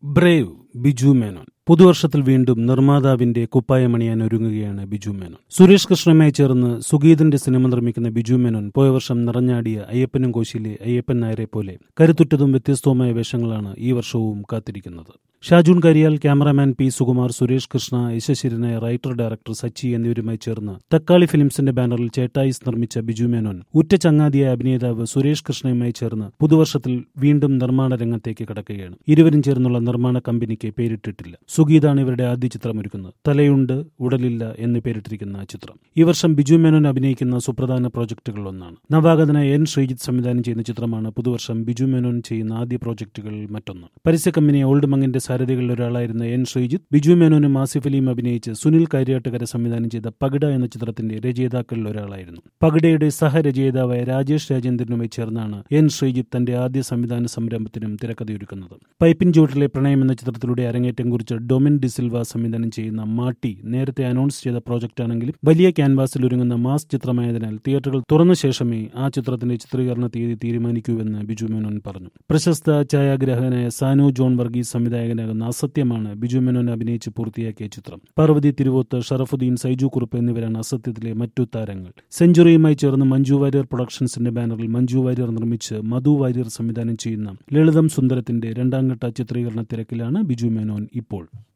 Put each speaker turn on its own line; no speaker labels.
Brave Biju Menon പുതുവർഷത്തിൽ വീണ്ടും നിർമ്മാതാവിന്റെ കുപ്പായമണിയാൻ ഒരുങ്ങുകയാണ് ബിജു മേനോൻ സുരേഷ് കൃഷ്ണയുമായി ചേർന്ന് സുഗീതന്റെ സിനിമ നിർമ്മിക്കുന്ന ബിജു മേനോൻ പോയ വർഷം നിറഞ്ഞാടിയ അയ്യപ്പനും കോശിയിലെ അയ്യപ്പൻ നായരെ പോലെ കരുത്തുറ്റതും വ്യത്യസ്തവുമായ വേഷങ്ങളാണ് ഈ വർഷവും കാത്തിരിക്കുന്നത് ഷാജൂൺ കരിയാൽ ക്യാമറാമാൻ പി സുകുമാർ സുരേഷ് കൃഷ്ണ യശശിരനായ റൈറ്റർ ഡയറക്ടർ സച്ചി എന്നിവരുമായി ചേർന്ന് തക്കാളി ഫിലിംസിന്റെ ബാനറിൽ ചേട്ടായിസ് നിർമ്മിച്ച ബിജു മേനോൻ ഉറ്റ ചങ്ങാതിയായ അഭിനേതാവ് സുരേഷ് കൃഷ്ണയുമായി ചേർന്ന് പുതുവർഷത്തിൽ വീണ്ടും നിർമ്മാണ രംഗത്തേക്ക് കടക്കുകയാണ് ഇരുവരും ചേർന്നുള്ള നിർമ്മാണ കമ്പനിക്ക് പേരിട്ടിട്ടില്ല സുഗീതാണ് ഇവരുടെ ആദ്യ ചിത്രം ഒരുക്കുന്നത് തലയുണ്ട് ഉടലില്ല എന്ന് പേരിട്ടിരിക്കുന്ന ആ ചിത്രം ഈ വർഷം ബിജു മേനോൻ അഭിനയിക്കുന്ന സുപ്രധാന പ്രോജക്റ്റുകളിലൊന്നാണ് നവാഗതനായ എൻ ശ്രീജിത്ത് സംവിധാനം ചെയ്യുന്ന ചിത്രമാണ് പുതുവർഷം ബിജു മേനോൻ ചെയ്യുന്ന ആദ്യ പ്രോജക്റ്റുകളിൽ മറ്റൊന്ന് പരസ്യ കമ്പനി ഓൾഡ് മങ്ങിന്റെ സാരഥികളിൽ ഒരാളായിരുന്ന എൻ ശ്രീജിത്ത് ബിജു മേനോനും ആസിഫ് അലിയും അഭിനയിച്ച് സുനിൽ കാര്യാട്ടുകര സംവിധാനം ചെയ്ത പകിട എന്ന ചിത്രത്തിന്റെ രചയിതാക്കളിൽ ഒരാളായിരുന്നു പകിടയുടെ സഹരചയിതാവായ രാജേഷ് രാജേന്ദ്രനുമായി ചേർന്നാണ് എൻ ശ്രീജിത്ത് തന്റെ ആദ്യ സംവിധാന സംരംഭത്തിനും തിരക്കഥയൊരുക്കുന്നത് പൈപ്പിൻ ചുവട്ടിലെ പ്രണയം എന്ന ചിത്രത്തിലൂടെ അരങ്ങേറ്റം കുറിച്ച ഡൊമിൻ ഡിസിൽവ സംവിധാനം ചെയ്യുന്ന മാട്ടി നേരത്തെ അനൗൺസ് ചെയ്ത പ്രോജക്റ്റാണെങ്കിലും വലിയ ക്യാൻവാസിൽ ഒരുങ്ങുന്ന മാസ് ചിത്രമായതിനാൽ തിയേറ്ററുകൾ തുറന്ന ശേഷമേ ആ ചിത്രത്തിന്റെ ചിത്രീകരണ തീയതി തീരുമാനിക്കൂവെന്ന് ബിജു മേനോൻ പറഞ്ഞു പ്രശസ്ത ഛായാഗ്രാഹകനായ സാനു ജോൺ വർഗീസ് സംവിധായകനാകുന്ന അസത്യമാണ് ബിജു മേനോൻ അഭിനയിച്ച് പൂർത്തിയാക്കിയ ചിത്രം പാർവതി തിരുവോത്ത് ഷറഫുദ്ദീൻ സൈജു കുറുപ്പ് എന്നിവരാണ് അസത്യത്തിലെ മറ്റു താരങ്ങൾ സെഞ്ചുറിയുമായി ചേർന്ന് മഞ്ജു വാര്യർ പ്രൊഡക്ഷൻസിന്റെ ബാനറിൽ മഞ്ജു വാര്യർ നിർമ്മിച്ച് മധു വാര്യർ സംവിധാനം ചെയ്യുന്ന ലളിതം സുന്ദരത്തിന്റെ രണ്ടാം ഘട്ട ചിത്രീകരണ തിരക്കിലാണ് ബിജു മേനോൻ ഇപ്പോൾ